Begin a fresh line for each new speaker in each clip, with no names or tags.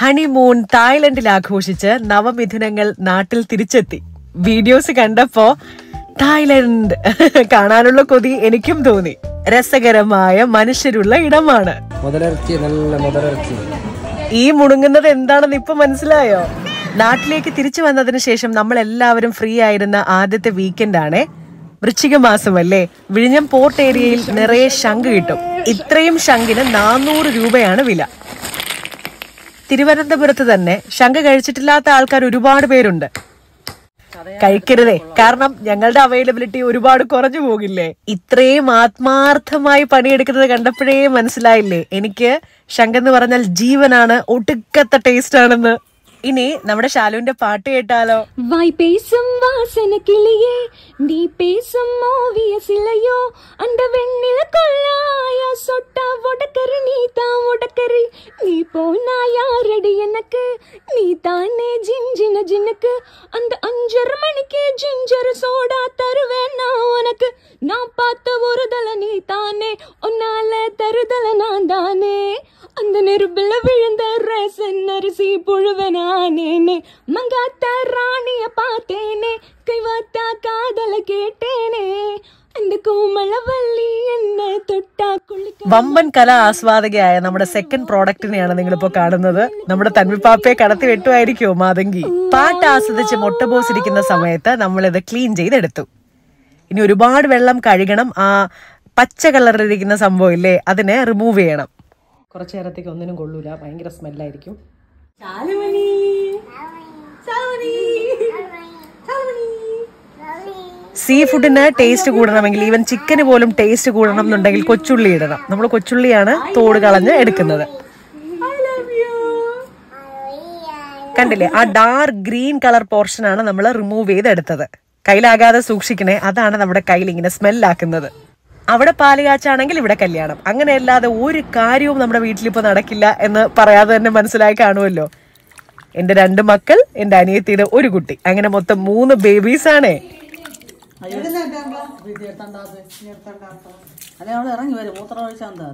honeymoon തായ്ലൻഡിൽ ആഘോഷിച്ച് നവമിഥുനങ്ങൾ നാട്ടിൽ തിരിച്ചെത്തി വീഡിയോസ് കണ്ടപ്പോ തായ്ലൻഡ് കാണാനുള്ള കൊതി എനിക്കും തോന്നി രസകരമായ മനുഷ്യരുള്ള ഇടമാണ്
മുതലിറച്ചി നല്ല മുതലിറച്ചി
ഈ മുണുങ്ങുന്നത് എന്താണെന്ന് ഇപ്പൊ മനസ്സിലായോ നാട്ടിലേക്ക് തിരിച്ചു വന്നതിന് ശേഷം നമ്മൾ എല്ലാവരും ഫ്രീ ആയിരുന്ന ആദ്യത്തെ വീക്കെൻഡ് ആണ് വൃശ്ചിക മാസമല്ലേ വിഴിഞ്ഞം പോർട്ട് ഏരിയയിൽ നിറയെ ശംഖ് കിട്ടും ഇത്രയും ശംഖിന് നാനൂറ് രൂപയാണ് വില തിരുവനന്തപുരത്ത് തന്നെ ശംഖ് കഴിച്ചിട്ടില്ലാത്ത ആൾക്കാർ ഒരുപാട് പേരുണ്ട് കഴിക്കരുതേ കാരണം ഞങ്ങളുടെ അവൈലബിലിറ്റി ഒരുപാട് കുറഞ്ഞു പോകില്ലേ ഇത്രയും ആത്മാർത്ഥമായി പണിയെടുക്കുന്നത് കണ്ടപ്പോഴേ മനസ്സിലായില്ലേ എനിക്ക് ശങ്കെന്ന് പറഞ്ഞാൽ ജീവനാണ് ഒടുക്കത്തെ ടേസ്റ്റ് ആണെന്ന് ഇനി നമ്മുടെ ശാലുവിന്റെ പാട്ട് കേട്ടാലോ
வாய் பேசும் வாசன கிளியே நீ பேசும் ஓவிய சிலையோ அந்த வெண்ணில கொள்ளாயா சொட்டா உடக்கரு நீ தான் உடக்கரு நீ போனா யாரடி எனக்கு நீ தானே ஜிஞ்சின ஜின்னுக்கு அந்த அஞ்சரை மணிக்கு ஜிஞ்சர் சோடா தருவேன் நான் உனக்கு நான் பார்த்த ஒரு தல நீ தானே உன்னால தருதல நான் தானே அந்த நெருப்புல விழுந்த ரசன் அரிசி புழுவனானேனே மங்காத்த ராணிய பார்த்தேனே கைவாத்தா காதல கேட்டேனே அந்த கோமளவல்லி என்ன தொட்டா குளிக்க
വമ്പൻ കല ആസ്വാദകയായ നമ്മുടെ സെക്കൻഡ് പ്രോഡക്റ്റിനെയാണ് നിങ്ങളിപ്പോ കാണുന്നത് നമ്മുടെ തൻവിപ്പാപ്പയെ കടത്തി വെട്ടുമായിരിക്കുമോ മാതങ്കി പാട്ട് ആസ്വദിച്ച് മുട്ടബോസിരിക്കുന്ന സമയത്ത് നമ്മളിത് ക്ലീൻ ചെയ്തെടുത്തു ഇനി ഒരുപാട് വെള്ളം കഴുകണം ആ പച്ച കളറിലിരിക്കുന്ന സംഭവം ഇല്ലേ അതിനെ റിമൂവ് ചെയ്യണം കുറച്ചു നേരത്തേക്ക് ഒന്നിനും കൊള്ളൂല ഭയങ്കര സ്മെല്ലായിരിക്കും സീ ഫുഡിന് ടേസ്റ്റ് കൂടണമെങ്കിൽ ഈവൻ ചിക്കന് പോലും ടേസ്റ്റ് കൂടണം എന്നുണ്ടെങ്കിൽ കൊച്ചുള്ളി ഇടണം നമ്മൾ കൊച്ചുള്ളിയാണ് തോട് കളഞ്ഞ് എടുക്കുന്നത് കണ്ടില്ലേ ആ ഡാർക്ക് ഗ്രീൻ കളർ പോർഷൻ ആണ് നമ്മൾ റിമൂവ് ചെയ്തെടുത്തത് കയ്യിലാകാതെ സൂക്ഷിക്കണേ അതാണ് നമ്മുടെ കയ്യിൽ ഇങ്ങനെ സ്മെല്ലാക്കുന്നത് അവിടെ പാല് കാച്ചാണെങ്കിൽ ഇവിടെ കല്യാണം അങ്ങനെയല്ലാതെ ഒരു കാര്യവും നമ്മുടെ വീട്ടിലിപ്പോ നടക്കില്ല എന്ന് പറയാതെ തന്നെ മനസ്സിലായി കാണുമല്ലോ എന്റെ രണ്ട് മക്കൾ എന്റെ അനിയത്തിയുടെ ഒരു കുട്ടി അങ്ങനെ മൊത്തം മൂന്ന് ബേബീസ് ആണേ
അല്ലെ അവള് ഇറങ്ങി വരും മൂത്രം ഒഴിച്ചാൽ എന്താ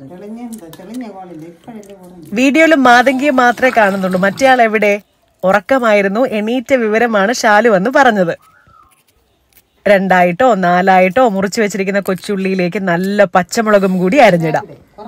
വീഡിയോയിൽ മാതങ്കിയെ മാത്രമേ കാണുന്നുള്ളൂ മറ്റേയാൾ എവിടെ ഉറക്കമായിരുന്നു എണീറ്റ വിവരമാണ് ഷാലു എന്ന് പറഞ്ഞത് രണ്ടായിട്ടോ നാലായിട്ടോ മുറിച്ചു വെച്ചിരിക്കുന്ന കൊച്ചുള്ളിയിലേക്ക് നല്ല പച്ചമുളകും കൂടി അരിഞ്ഞിടാം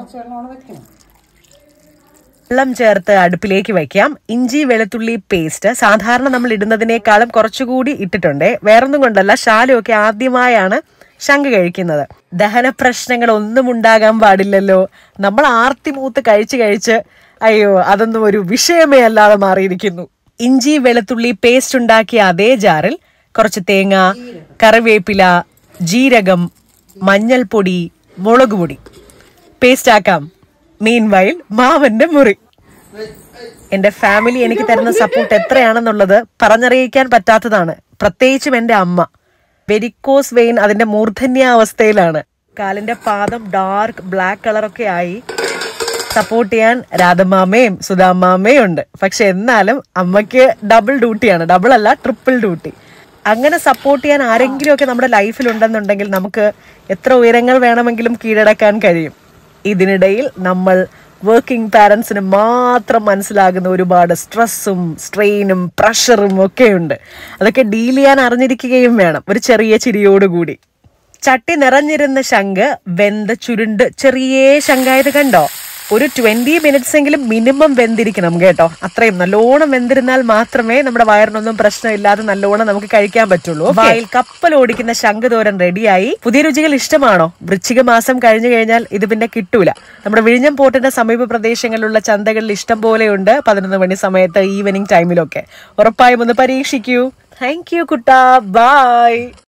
വെള്ളം ചേർത്ത് അടുപ്പിലേക്ക് വയ്ക്കാം ഇഞ്ചി വെളുത്തുള്ളി പേസ്റ്റ് സാധാരണ നമ്മൾ ഇടുന്നതിനേക്കാളും കുറച്ചുകൂടി ഇട്ടിട്ടുണ്ട് വേറൊന്നും കൊണ്ടല്ല ഷാലുവൊക്കെ ആദ്യമായാണ് ശംഖ് കഴിക്കുന്നത് ദഹന പ്രശ്നങ്ങൾ ഒന്നും ഉണ്ടാകാൻ പാടില്ലല്ലോ നമ്മൾ ആർത്തി മൂത്ത് കഴിച്ച് കഴിച്ച് അയ്യോ അതൊന്നും ഒരു വിഷയമേ അല്ലാതെ മാറിയിരിക്കുന്നു ഇഞ്ചി വെളുത്തുള്ളി പേസ്റ്റ് ഉണ്ടാക്കിയ അതേ ജാറിൽ കുറച്ച് തേങ്ങ കറിവേപ്പില ജീരകം മഞ്ഞൾപ്പൊടി മുളക് പൊടി പേസ്റ്റ് ആക്കാം മീൻ വയൽ മാവന്റെ മുറി എന്റെ ഫാമിലി എനിക്ക് തരുന്ന സപ്പോർട്ട് എത്രയാണെന്നുള്ളത് പറഞ്ഞറിയിക്കാൻ പറ്റാത്തതാണ് പ്രത്യേകിച്ചും എന്റെ അമ്മ വെരിക്കോസ് വെയിൻ അതിന്റെ മൂർധന്യാവസ്ഥയിലാണ് കാലിന്റെ പാദം ഡാർക്ക് ബ്ലാക്ക് കളറൊക്കെ ആയി സപ്പോർട്ട് ചെയ്യാൻ രാധമാമയും സുധാമാമയും ഉണ്ട് പക്ഷെ എന്നാലും അമ്മയ്ക്ക് ഡബിൾ ഡ്യൂട്ടിയാണ് ഡബിൾ അല്ല ട്രിപ്പിൾ ഡ്യൂട്ടി അങ്ങനെ സപ്പോർട്ട് ചെയ്യാൻ ആരെങ്കിലും ഒക്കെ നമ്മുടെ ലൈഫിൽ ഉണ്ടെന്നുണ്ടെങ്കിൽ നമുക്ക് എത്ര ഉയരങ്ങൾ വേണമെങ്കിലും കീഴടക്കാൻ കഴിയും ഇതിനിടയിൽ നമ്മൾ വർക്കിംഗ് പാരൻസിന് മാത്രം മനസ്സിലാകുന്ന ഒരുപാട് സ്ട്രെസ്സും സ്ട്രെയിനും പ്രഷറും ഒക്കെ ഉണ്ട് അതൊക്കെ ഡീൽ ചെയ്യാൻ അറിഞ്ഞിരിക്കുകയും വേണം ഒരു ചെറിയ ചിരിയോടുകൂടി ചട്ടി നിറഞ്ഞിരുന്ന ശംഖ് വെന്ത ചുരുണ്ട് ചെറിയ ശംഖായത് കണ്ടോ ഒരു ട്വന്റി മിനിറ്റ്സ് എങ്കിലും മിനിമം വെന്തിരിക്കണം കേട്ടോ അത്രയും നല്ലോണം വെന്തിരുന്നാൽ മാത്രമേ നമ്മുടെ വയറിനൊന്നും പ്രശ്നമില്ലാതെ നല്ലോണം നമുക്ക് കഴിക്കാൻ പറ്റുള്ളൂ വായിൽ കപ്പൽ ഓടിക്കുന്ന ശംഖുതോരൻ റെഡിയായി പുതിയ രുചികൾ ഇഷ്ടമാണോ വൃശ്ചിക മാസം കഴിഞ്ഞു കഴിഞ്ഞാൽ ഇത് പിന്നെ കിട്ടൂല നമ്മുടെ വിഴിഞ്ഞം പോർട്ടിന്റെ സമീപ പ്രദേശങ്ങളിലുള്ള ചന്തകളിൽ ഇഷ്ടം പോലെയുണ്ട് പതിനൊന്ന് മണി സമയത്ത് ഈവനിങ് ടൈമിലൊക്കെ ഉറപ്പായും ഒന്ന് പരീക്ഷിക്കൂ താങ്ക് യു കുട്ടാ ബൈ